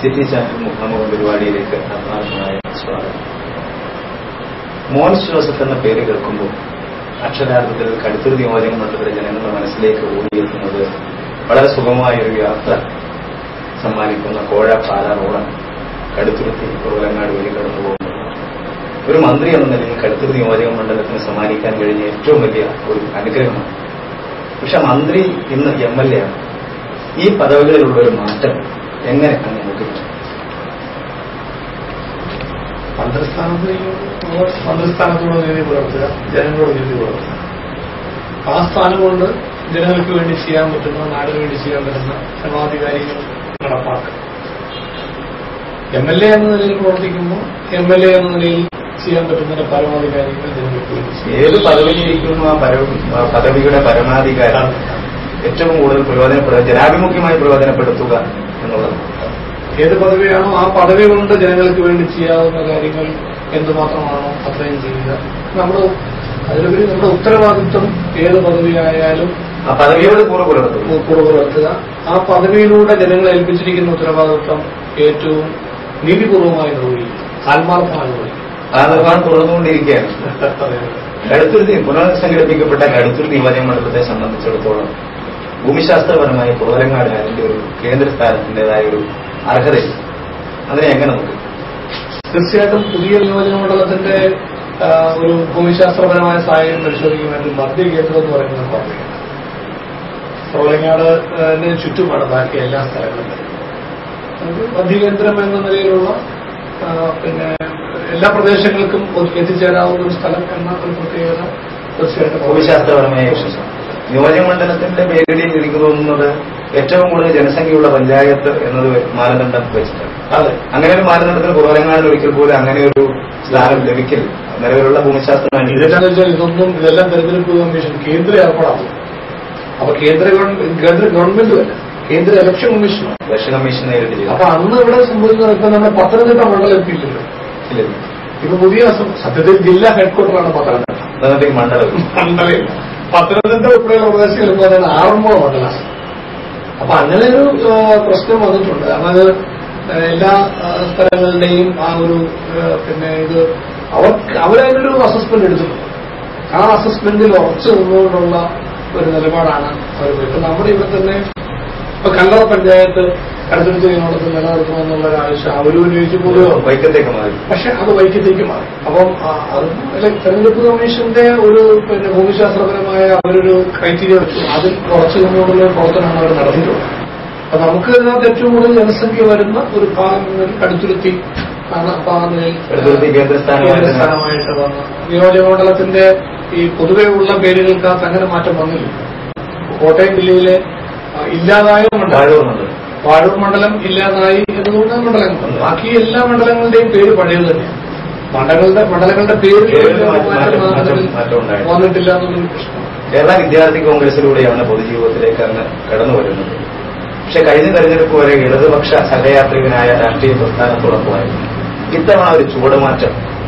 City channel മുഖാമുഖം പരിപാടിയിലേക്ക് ആത്മാർത്ഥമായ സ്വാഗതം മോൻസ് ജോസഫ് എന്ന പേര് കേൾക്കുമ്പോൾ അക്ഷരാർത്ഥത്തിൽ കടുത്തുരുതി നിയോജക മണ്ഡലത്തിലെ ജനങ്ങളുടെ മനസ്സിലേക്ക് ഓടിയെത്തുന്നത് വളരെ സുഗമമായ ഒരു യാത്ര സമ്മാനിക്കുന്ന കോഴ പാല റോഡാണ് കടുത്തുരുത്തി കുറവലങ്ങാട് വഴി കടന്നു പോകുന്നത് ഒരു മന്ത്രി എന്ന നിലയിൽ കടുത്തുരുത്തി നിയോജക മണ്ഡലത്തിന് സമ്മാനിക്കാൻ കഴിഞ്ഞ ഏറ്റവും വലിയ ഒരു അനുഗ്രഹമാണ് പക്ഷെ മന്ത്രി ഇന്ന് എം എൽ എ ആണ് ഈ പദവികളിലുള്ള ഒരു മാറ്റം എങ്ങനെ അങ്ങ് നോക്കുന്നു മന്ത്രിസ്ഥാനത്ത് മന്ത്രിസ്ഥാനത്തോട് നീതി പുലർത്തുക ജനങ്ങളോട് നീതി പുലർത്തുക ആ സ്ഥാനം കൊണ്ട് ജനങ്ങൾക്ക് വേണ്ടി ചെയ്യാൻ പറ്റുന്ന നാടിന് വേണ്ടി ചെയ്യാൻ പറ്റുന്ന ഭരണാധികാരികൾ നടപ്പാക്കുക എം എൽ എ എന്ന നിലയിൽ പ്രവർത്തിക്കുമ്പോൾ എം എൽ എ എന്ന നിലയിൽ ചെയ്യാൻ പറ്റുന്ന പരമാധികാരികൾ ജനങ്ങൾക്ക് വേണ്ടി ചെയ്യുക ഏത് പദവിയിലിരിക്കുന്നു ആ പര- ആ പദവിയുടെ പരമാധികാരം ഏറ്റവും കൂടുതൽ പ്രയോജനപ്പെടുക ജനാഭിമുഖ്യമായി പ്രയോജനപ്പെടുത്തുക എന്നുള്ളത് ഏത് പദവിയാണോ ആ പദവി കൊണ്ട് ജനങ്ങൾക്ക് വേണ്ടി ചെയ്യാവുന്ന കാര്യങ്ങൾ എന്തുമാത്രമാണോ അത്രയും ചെയ്യുക നമ്മൾ അതിലുപരി നമ്മുടെ ഉത്തരവാദിത്വം ഏത് പദവിയായാലും ആ പദവിയോട് കൂറ് പുലർത്തുന്നു പുറത്തുക ആ പദവിയിലൂടെ ജനങ്ങളെ ഏൽപ്പിച്ചിരിക്കുന്ന ഉത്തരവാദിത്വം ഏറ്റവും നീതിപൂർവമായി നിർവഹിക്കും ആത്മാർത്ഥമായി നിർവഹിക്കും ആ നിർവ്വഹണം തുടർന്നുകൊണ്ടിരിക്കുകയാണ് കടുത്തുരുത്തി പുനർസംഘടിപ്പിക്കപ്പെട്ട കടുത്തുരുത്തി നിയോജക മണ്ഡലത്തെ സംബന്ധിച്ചിടത്തോളം ഭൂമിശാസ്ത്രപരമായി കുറവലങ്ങാട് അതിന്റെ ഒരു കേന്ദ്ര സ്ഥാനത്തിന്റേതായ ഒരു അർഹതയില്ല അതിനെ എങ്ങനെ നോക്കും തീർച്ചയായിട്ടും പുതിയ നിയോജക മണ്ഡലത്തിന്റെ ആ, ഒരു ഭൂമിശാസ്ത്രപരമായ സാഹചര്യം പരിശോധിക്കുമെങ്കിൽ മധ്യ കേന്ദ്രം എന്ന് പറയുന്നത് പറയുന്നത് പ്രളയങ്ങാട് ചുറ്റുമാണ് ബാക്കി എല്ലാ സ്ഥലങ്ങളും നമുക്ക് മധ്യകേന്ദ്രം എന്ന നിലയിലുള്ള ആ, പിന്നെ എല്ലാ പ്രദേശങ്ങൾക്കും ഒ- എത്തിച്ചേരാവുന്ന ഒരു സ്ഥലം എന്ന ഒരു പ്രത്യേകത തീർച്ചയായിട്ടും ഭൂമിശാസ്ത്രപരമായ വിശ്വാസം നിയോജക മണ്ഡലത്തിന്റെ പേരിൽ എനിക്ക് തോന്നുന്നത് ഏറ്റവും കൂടുതൽ ജനസംഖ്യയുള്ള പഞ്ചായത്ത് എന്നത് മാനദണ്ഡം വെച്ചിട്ടാണ് അതെ അങ്ങനെ ഒരു മാനദണ്ഡത്തിന് കുറവലങ്ങാടിൽ ഒരിക്കൽ പോലും അങ്ങനെ ഒരു സ്ഥാനം ലഭിക്കില്ല നിലവിലുള്ള ഭൂമിശാസ്ത്രം അനുസരിച്ച് ഇതെന്താണെന്ന് വെച്ചാൽ ഇതൊന്നും ഇതെല്ലാം തെരഞ്ഞെടുപ്പ് കമ്മീഷൻ കേന്ദ്ര ഏർപ്പാടാണ് അപ്പൊ കേന്ദ്ര ഗവൺമെന്റ് കേന്ദ്ര ഗവൺമെന്റ് അല്ല കേന്ദ്ര ഇലക്ഷൻ കമ്മീഷനാണ് ഇലക്ഷൻ കമ്മീഷൻ നേരിട്ട് ചെയ്തു അപ്പൊ അന്ന് ഇവിടെ സംഭവിക്കുന്നത് ഇപ്പൊ നമ്മുടെ പത്തനംതിട്ട മണ്ഡലം എത്തിയിട്ടുണ്ട് ഇല്ല. ഇപ്പൊ പുതിയ സം- സത്യത്തിൽ ജില്ലാ ഹെഡ്ക്വാർട്ടറാണ് പത്തനംതിട്ട അന്നത്തെ മണ്ഡലം മണ്ഡലം പത്തനംതിട്ട ഉൾപ്പെടെയുള്ള പ്രദേശങ്ങൾ എന്ന് പറയുന്നത് ആറന്മുള മണ്ഡലമാണ് അപ്പൊ അങ്ങനെ ഒരു ആ, പ്രശ്നം വന്നിട്ടുണ്ട് കാരണം അത് ആ, എല്ലാ ആ, സ്ഥലങ്ങളുടെയും ആ ഒരു ആ, പിന്നെ ഇത് അവർ അവരതിനൊരു അസസ്മെന്റ് എടുത്തിട്ടുണ്ട് ആ അസസ്മെന്റിൽ ഉറച്ചു നിന്നുകൊണ്ടുള്ള ഒരു നിലപാടാണ് അവർ ഇപ്പൊ നമ്മുടെ ഇവിടെ തന്നെ ഇപ്പൊ കല്ലറ പഞ്ചായത്ത് കടുത്തെടുത്ത് നിയമത്തിൽ നിലനിർത്തണമെന്നുള്ള ഒരു ആവശ്യം അവർ ഉന്നയിച്ചു പോലും വൈക്കത്തേക്ക് മാറി പക്ഷെ അത് വൈദ്യത്തേക്ക് മാറി അപ്പം ആ, അത് അല്ല, തെരഞ്ഞെടുപ്പ് കമ്മീഷന്റെ ഒരു പിന്നെ ഭൂമിശാസ്ത്രപരമായ അവരൊരു ക്രൈറ്റീരിയ വെച്ചു അതിൽ കുറച്ചു നിന്നുകൊണ്ടുള്ള ഒരു പ്രവർത്തനമാണ് അവർ നടത്തിയിട്ടുള്ളത് അപ്പൊ നമുക്ക് ഇതിനകത്ത് ഏറ്റവും കൂടുതൽ ജനസംഖ്യ വരുന്ന ഒരു ഭാഗം എന്നൊരു കടുത്തുരുത്തി ആണ് അപ്പൊ ആ നിലയിൽ കടുത്തുരുത്തി കേന്ദ്രസ്ഥാനമായിട്ട് കേന്ദ്ര സ്ഥാനമായിട്ട് വന്ന നിയോജകമണ്ഡലത്തിന്റെ ഈ പൊതുവെ ഉള്ള പേരുകൾക്കകത്ത് അങ്ങനെ മാറ്റം വന്നില്ല കോട്ടയം ജില്ലയിലെ ആ, ഇല്ലാതായ മണ്ഡലം വാഴൂർ മണ്ഡലം വാഴൂർ മണ്ഡലം ഇല്ലാതായി എന്നതുകൊണ്ട് മണ്ഡലങ്ങൾ ബാക്കി എല്ലാ മണ്ഡലങ്ങളുടെയും പേര് പഴയത് തന്നെയാണ് മണ്ഡലങ്ങളുടെ മണ്ഡലങ്ങളുടെ പേര് പേരിൽ മാറ്റം- മാറ്റം മാറ്റം- അതിൽ മാറ്റം ഉണ്ടായിട്ടില്ല. വന്നിട്ടില്ല എന്നൊരു പ്രശ്നം കേരള വിദ്യാർത്ഥി കോൺഗ്രസിലൂടെയാണ് പൊതുജീവിതത്തിലേക്ക് അങ്ങ് കടന്നു വരുന്നത് പക്ഷെ കഴിഞ്ഞ തെരഞ്ഞെടുപ്പ് വരെ ഇടതുപക്ഷ സഹയാത്രികനായ രാഷ്ട്രീയ പ്രസ്ഥാനത്തോടൊപ്പമായിരുന്നു ഇത്തവണ ഒരു ചുവടുമാറ്റം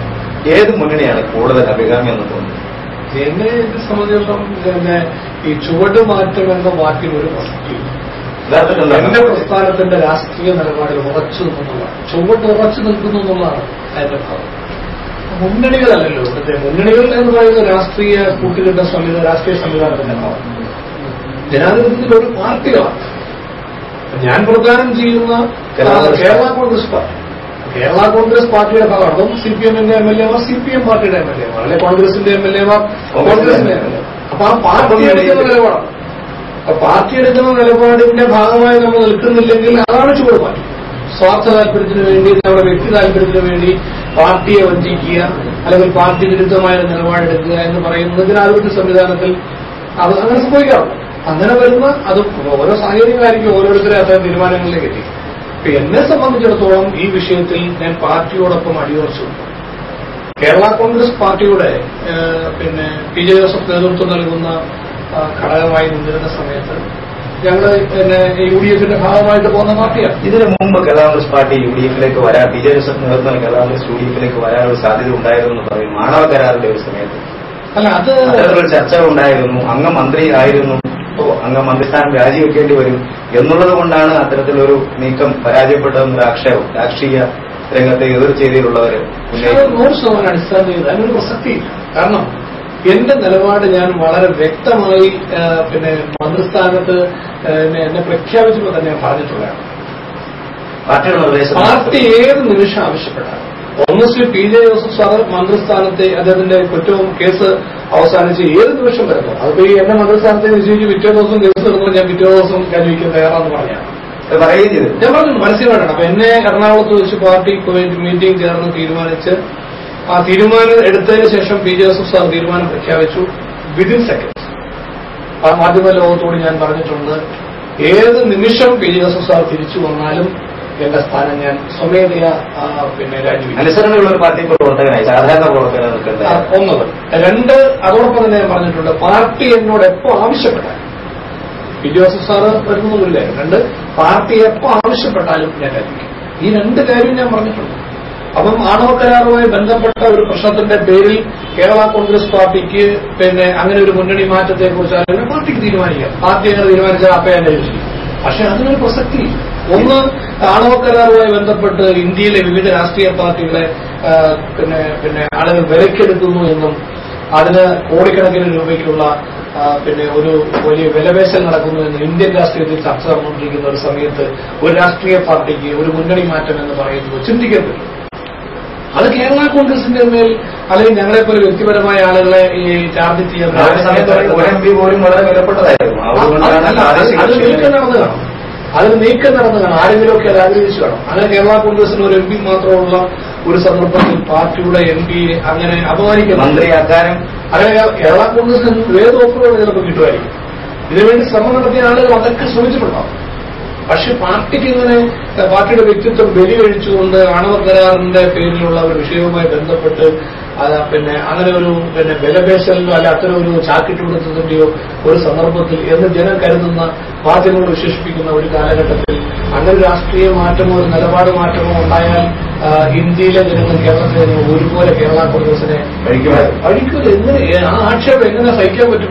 ഏത് മുന്നണിയാണ് കൂടുതൽ അഭികാമ്യം എന്ന് തോന്നുന്നു എന്നെ ഇത് സംബന്ധിച്ചിടത്തോളം പിന്നെ ഈ ചുവട് മാറ്റം എന്ന വാക്കിന് ഒരു പ്രസക്തിയില്ല യഥാർത്ഥത്തിൽ എന്റെ എന്താണ് പ്രസ്ഥാനത്തിന്റെ രാഷ്ട്രീയ നിലപാടിൽ ഉറച്ചു നിന്നുള്ളതാണ് ചുവട്ട് ഉറച്ചു നിൽക്കുന്നു എന്നുള്ളതാണ് അതിന്റെ ഭാവം മുന്നണികളല്ലല്ലോ ഇവിടുത്തെ മുന്നണികൾ എന്ന് പറയുന്ന രാഷ്ട്രീയ കൂട്ടുകെട്ട സംവിധാന രാഷ്ട്രീയ സംവിധാനത്തിന്റെ ഭാവം ജനാധിപത്യത്തിൽ ഒരു പാർട്ടികളാണ് ഞാൻ പ്രദാനം ചെയ്യുന്ന Kerala Congress Kerala Congress party Kerala Congress പാർട്ടിയുടെ ഭാഗമാണ് അപ്പം സി പി എമ്മിന്റെ എം എൽ എമാർ സി പി എം പാർട്ടിയുടെ എം എൽ എമാർ അല്ലെ കോൺഗ്രസിന്റെ എം എൽ എമാർ കോൺഗ്രസിന്റെ എം എൽ എ അപ്പൊ ആ പാർട്ടി എടുക്കുന്ന നിലപാടാണ് അപ്പൊ പാർട്ടി എടുക്കുന്ന നിലപാടിന്റെ ഭാഗമായി നമ്മൾ നിൽക്കുന്നില്ലെങ്കിൽ അതാണ് ചുവടുമാറ്റം സ്വാർത്ഥ താല്പര്യത്തിന് വേണ്ടി നമ്മുടെ വ്യക്തി താല്പര്യത്തിന് വേണ്ടി പാർട്ടിയെ വഞ്ചിക്കുക അല്ലെങ്കിൽ പാർട്ടി വിരുദ്ധമായ ഒരു നിലപാടെടുക്കുക എന്ന് പറയുന്നത് ജനാധിപത്യ സംവിധാനത്തിൽ അത് അങ്ങനെ സംഭവിക്കാറുണ്ട് അങ്ങനെ വരുന്ന അത് ഓരോ സാഹചര്യങ്ങളായിരിക്കും ഓരോരുത്തരെ അത്തരം തീരുമാനങ്ങളിലേക്ക് എത്തിക്കും അപ്പൊ എന്നെ സംബന്ധിച്ചിടത്തോളം ഈ വിഷയത്തിൽ ഞാൻ പാർട്ടിയോടൊപ്പം അടിയുറച്ചു കേരള കോൺഗ്രസ് പാർട്ടിയുടെ ഏഹ്, പിന്നെ പി ജെ ജോസഫ് നേതൃത്വം നൽകുന്ന ആ, ഘടകമായി നിന്നിരുന്ന സമയത്ത് ഞങ്ങൾ പിന്നെ യു ഡി എഫിന്റെ ഭാഗമായിട്ട് പോകുന്ന പാർട്ടിയാണ് ഇതിനു മുമ്പ് Kerala Congress party U D എഫിലേക്ക് വരാൻ ബി ജെ ജോസഫ് നേതൃത്വം കേരള കോൺഗ്രസ് യു ഡി എഫിലേക്ക് വരാനൊരു സാധ്യത ഉണ്ടായിരുന്നു എന്ന് പറയും മാണവ കരാറിന്റെ ഒരു സമയത്ത് അല്ല അത് അത്തരത്തിലൊരു ചർച്ചകൾ ഉണ്ടായിരുന്നു അങ്ങ് മന്ത്രി ആയിരുന്നു ഓ അങ്ങ് മന്ത്രിസ്ഥാനം രാജിവെക്കേണ്ടി വരും എന്നുള്ളത് കൊണ്ടാണ് അത്തരത്തിലൊരു നീക്കം പരാജയപ്പെട്ടതെന്നൊരു ആക്ഷേപം രാഷ്ട്രീയ രംഗത്തെ എതിർ ചെയ്തിട്ടുള്ളവർ പക്ഷേ അത് നൂറ് ശതമാനം അടിസ്ഥാനം ചെയ്ത് അതിനൊരു പ്രസക്തിയില്ല കാരണം എന്റെ നിലപാട് ഞാൻ വളരെ വ്യക്തമായി ആ, പിന്നെ മന്ത്രിസ്ഥാനത്ത് ആ, എന്നെ എന്നെ പ്രഖ്യാപിച്ചപ്പോൾ തന്നെ ഞാൻ പറഞ്ഞിട്ടുള്ളതാണ് പാർട്ടിയുടെ നിർദ്ദേശം പാർട്ടി ഏത് നിമിഷം ആവശ്യപ്പെട്ടാൽ ഒന്ന് Shri P J Joseph sir മന്ത്രിസ്ഥാനത്തെ അദ്ദേഹത്തിന്റെ കുറ്റവും കേസ് അവസാനിച്ച് ഏത് നിമിഷം വരുന്നു അതിപ്പോ ഈ എന്നെ മന്ത്രിസ്ഥാനത്തെ നിശ്ചയിച്ച് പിറ്റേ ദിവസം കേസ് വരുമ്പോൾ ഞാൻ പിറ്റേ ദിവസം രാജിവെക്കാൻ തയ്യാറാന്ന് പറഞ്ഞാണ് അത് പറയുകയും ചെയ്തു ഞാൻ പറഞ്ഞു മനസ്സിലാക്കണം അപ്പൊ എന്നെ എറണാകുളത്ത് വെച്ച് പാർട്ടി മീറ്റിംഗ് ചേർന്ന് തീരുമാനിച്ച് ആ തീരുമാനം എടുത്തതിന് ശേഷം പി ജോസഫ് സാർ തീരുമാനം പ്രഖ്യാപിച്ചു വിതിൻ സെക്കൻഡ്സ് ആ മാധ്യമ ലോകത്തോട് ഞാൻ പറഞ്ഞിട്ടുണ്ട് ഏത് നിമിഷം പി ജോസഫ് സാർ തിരിച്ചു വന്നാലും എന്റെ സ്ഥാനം ഞാൻ സ്വമേധയാ ആ, പിന്നെ രാജിവെക്കും അനുസരണയുള്ള ഒരു പാർട്ടി പ്രവർത്തകനായി സാധാരണ പ്രവർത്തകനായി നിൽക്കേണ്ട ആ, ഒന്നത് രണ്ട് അതോടൊപ്പം തന്നെ ഞാൻ പറഞ്ഞിട്ടുണ്ട് പാർട്ടി എന്നോട് എപ്പോ ആവശ്യപ്പെട്ടാലും പി ജോസഫ് സാറ് വരുന്നൊന്നുമില്ല രണ്ട് പാർട്ടി എപ്പോ ആവശ്യപ്പെട്ടാലും ഞാൻ രാജിവെക്കും ഈ രണ്ട് കാര്യം ഞാൻ പറഞ്ഞിട്ടുണ്ട് അപ്പം ആണവ കരാറുമായി ബന്ധപ്പെട്ട ഒരു പ്രശ്നത്തിന്റെ പേരിൽ കേരള കോൺഗ്രസ് പാർട്ടിക്ക് പിന്നെ അങ്ങനെ ഒരു മുന്നണി മാറ്റത്തെ കുറിച്ച് ആലോചിക്കാൻ പാർട്ടിക്ക് തീരുമാനിക്കാം പാർട്ടി അങ്ങനെ തീരുമാനിച്ചാൽ അപ്പേ അന്വേഷിക്കും പക്ഷെ അതിനൊരു പ്രസക്തി ഒന്ന് ആണവ കരാറുമായി ബന്ധപ്പെട്ട് ഇന്ത്യയിലെ വിവിധ രാഷ്ട്രീയ പാർട്ടികളെ ആ, പിന്നെ പിന്നെ ആളുകൾ വിലക്കെടുക്കുന്നു എന്നും അതിന് കോടിക്കണക്കിന് രൂപയ്ക്കുള്ള ആ, പിന്നെ ഒരു വലിയ വിലപേശൽ നടക്കുന്നു എന്ന് ഇന്ത്യൻ രാഷ്ട്രീയത്തിൽ ചർച്ച നടന്നുകൊണ്ടിരിക്കുന്ന ഒരു സമയത്ത് ഒരു രാഷ്ട്രീയ പാർട്ടിക്ക് ഒരു മുന്നണി മാറ്റം എന്ന് പറയുന്നത് ചിന്തിക്കാൻ പറ്റും അത് കേരള കോൺഗ്രസിന്റെ മേൽ അല്ലെങ്കിൽ ഞങ്ങളെ പോലെ വ്യക്തിപരമായ ആളുകളെ ഈ ടാർഗറ്റ് ചെയ്യാൻ ആ ഒരു സമയത്ത് ഒരു എം പി പോലും വളരെ വിലപ്പെട്ടതായിരുന്നു അതുകൊണ്ടാണ് അല്ല, പ്രാദേശിക അത് നീക്കം കക്ഷികളെ- നടന്നു കാണും അതിന് നീക്കം നടന്നു കാണും ആരെങ്കിലുമൊക്കെ അത് ആഗ്രഹിച്ചു കാണും അങ്ങനെ കേരള കോൺഗ്രസിന് ഒരു എം പി മാത്രമുള്ള ഒരു സന്ദർഭത്തിൽ പാർട്ടിയുടെ എം പി അങ്ങനെ അപമാനിക്കുന്നു മന്ത്രിയാക്കാനും അങ്ങനെ കേരള കോൺഗ്രസിന് ഏത് ഓഫറുകൾ ചിലപ്പോൾ കിട്ടുമായിരിക്കും ഇതിനുവേണ്ടി ശ്രമം നടത്തിയ ആളുകൾ അതൊക്കെ ശ്രമിച്ചിട്ടുണ്ടാവും പക്ഷെ പാർട്ടിക്ക് ഇങ്ങനെ ഏഹ്, പാർട്ടിയുടെ വ്യക്തിത്വം ബലികഴിച്ചുകൊണ്ട് ആണവ കരാറിന്റെ പേരിലുള്ള ഒരു വിഷയവുമായി ബന്ധപ്പെട്ട് അത് പിന്നെ അങ്ങനെ ഒരു പിന്നെ വിലപേശലിനോ അല്ല അത്തരം ഒരു ചാക്കിട്ട് കൊടുത്തതിന്റെയോ ഒരു സന്ദർഭത്തിൽ എന്ന് ജനം കരുതുന്ന മാധ്യമങ്ങൾ വിശേഷിപ്പിക്കുന്ന ഒരു കാലഘട്ടത്തിൽ അങ്ങനെ ഒരു രാഷ്ട്രീയ മാറ്റമോ ഒരു നിലപാട് മാറ്റമോ ഉണ്ടായാൽ ആ, ഇന്ത്യയിലെ ജനങ്ങൾ കേരളത്തിലെ ജനങ്ങൾ ഒരുപോലെ കേരള കോൺഗ്രസിനെ കഴിക്കുമായിരുന്നു അഴിക്കൂല എങ്ങനെ ആ ആക്ഷേപം എങ്ങനെ സഹിക്കാൻ പറ്റും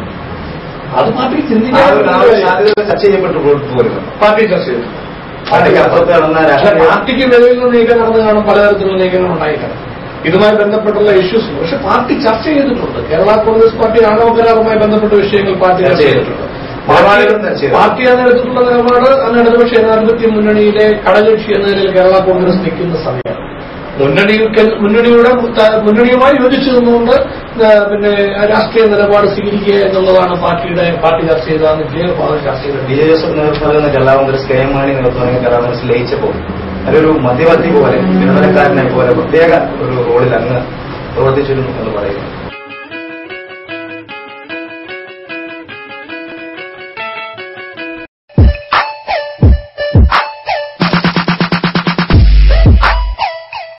അത് പാർട്ടി ആ ചിന്തിക്കാൻ ഒരു- ആ ഒരു സാധ്യത ചർച്ച ചെയ്യപ്പെട്ടു പോയിരുന്നു പാർട്ടി ചർച്ച ചെയ്തു പാർട്ടിക്ക് അപ്പുറത്ത് നടന്ന പക്ഷേ രാഷ്ട്രീയ പാർട്ടിക്ക് നിലവിൽ നിന്ന് നീക്കം നടന്നു കാണും പലതരത്തിലുള്ള നീക്കങ്ങൾ ഉണ്ടായിക്കണം ഇതുമായി ബന്ധപ്പെട്ടുള്ള ഇഷ്യൂസ് പക്ഷെ പാർട്ടി ചർച്ച ചെയ്തിട്ടുണ്ട് കേരള കോൺഗ്രസ് പാർട്ടി ആണവ കരാറുമായി ബന്ധപ്പെട്ട വിഷയങ്ങൾ പാർട്ടി ചർച്ച ചർച്ച ചെയ്തിട്ടുണ്ട്. ചെയ്തിട്ടുണ്ട് നിലപാടുകളും ചർച്ച ചെയ്തിട്ടുണ്ട്. പാർട്ടി അന്ന് എടുത്തിട്ടുള്ള നിലപാട് അന്ന് ഇടതുപക്ഷ ജനാധിപത്യ മുന്നണിയിലെ ഘടകകക്ഷി എന്ന നിലയിൽ കേരള കോൺഗ്രസ് നിൽക്കുന്ന സമയമാണ് മുന്നണിക്ക് മുന്നണിയുടെ ത- മുന്നണിയുമായി യോജിച്ചു നിന്നുകൊണ്ട് ആ, പിന്നെ രാഷ്ട്രീയ നിലപാട് സ്വീകരിക്കുക എന്നുള്ളതാണ് പാർട്ടിയുടെ പാർട്ടി ചർച്ച ചെയ്തതെന്ന് വിജയഭാഗം ചർച്ച ബി ചെയ്തിട്ടുണ്ട് ജെ ജോസഫ് നേതൃത്വം നൽകുന്ന Kerala Congress K M Mani നേതൃത്വം നൽകുന്ന കേരള കോൺഗ്രസ് ലയിച്ചപ്പോൾ അതൊരു മധ്യവർത്തി പോലെ വിനോദനക്കാരനെ പോലെ പ്രത്യേക ഒരു റോളിൽ അങ്ങ് പ്രവർത്തിച്ചിരുന്നു എന്ന് പറയുന്നു